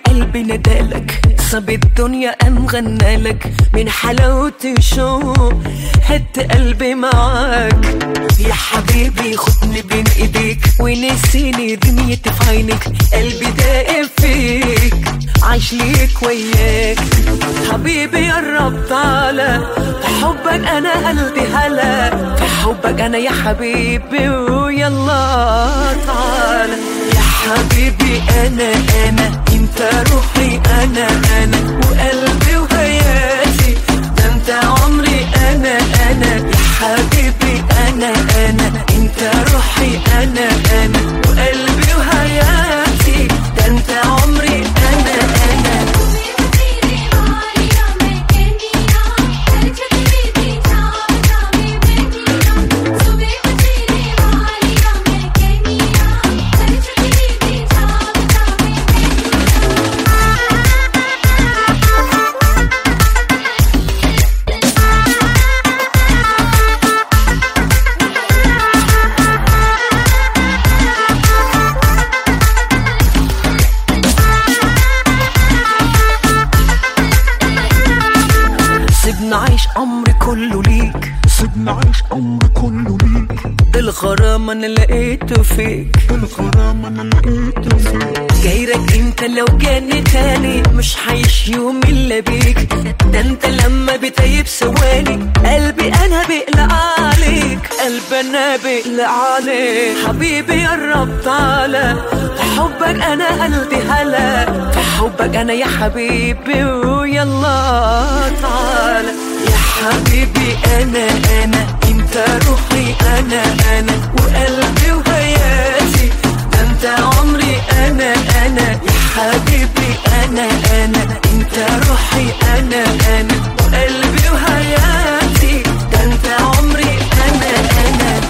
قلبي ندالك صب الدنيا قام غنالك من حلاوة الشوق هد قلبي معاك يا حبيبي خدني بين ايديك ونسيني دنيتي في عينك قلبي داقب فيك عايش ليك وياك حبيبي يا رب تعالى في حبك انا قلبي هلا في حبك انا يا حبيبي ويلا تعالى يا حبيبي انا انا انت روحي انا انا وقلبي وحياتي ده انت عمري انا انا يا حبيبي انا انا انت روحي انا انا وقلبي وحياتي ده انت عمري انا انا तेरे वालिया मैं कहनिया हर जगह दी जावता में बैठिया सुबह तेरे वालिया मैं कहनिया हर जगह दी जावता में سيبنا عيش عمري كله ليك سيبنا عيش عمري كله ليك بالغرام انا لقيته فيك بالغرام انا لقيته فيك غيرك انت لو جاني تاني مش هعيش يوم الا بيك ده انت لما بتيب ثواني قلبي انا بقلق عليك قلبي انا بقلق عليك حبيبي قرب تعالى في حبك انا قلبي هلا في حبك انا يا حبيبي ويلا تعالى يا حبيبي انا انا انت روحي انا انا وقلبي وحياتي ده انت عمري انا انا يا حبيبي انا انا انت روحي انا انا وقلبي وحياتي ده انت عمري انا انا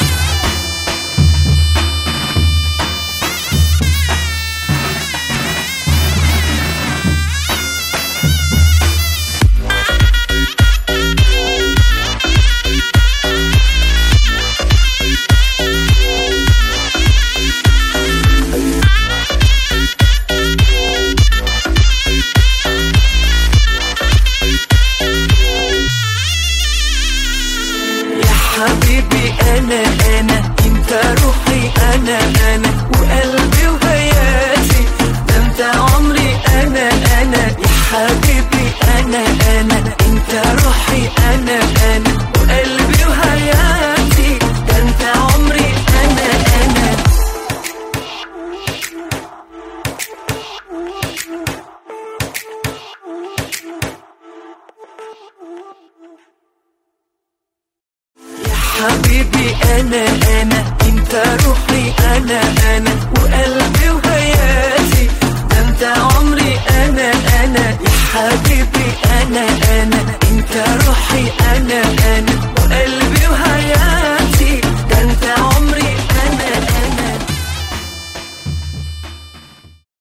يا حبيبي انا انا انت روحي انا انا وقلبي وحياتي ده انت عمري انا انا يا حبيبي انا انا انت روحي انا انا وقلبي وحياتي ده انت عمري انا انا يا حبيبي انا انا انت روحي انا انا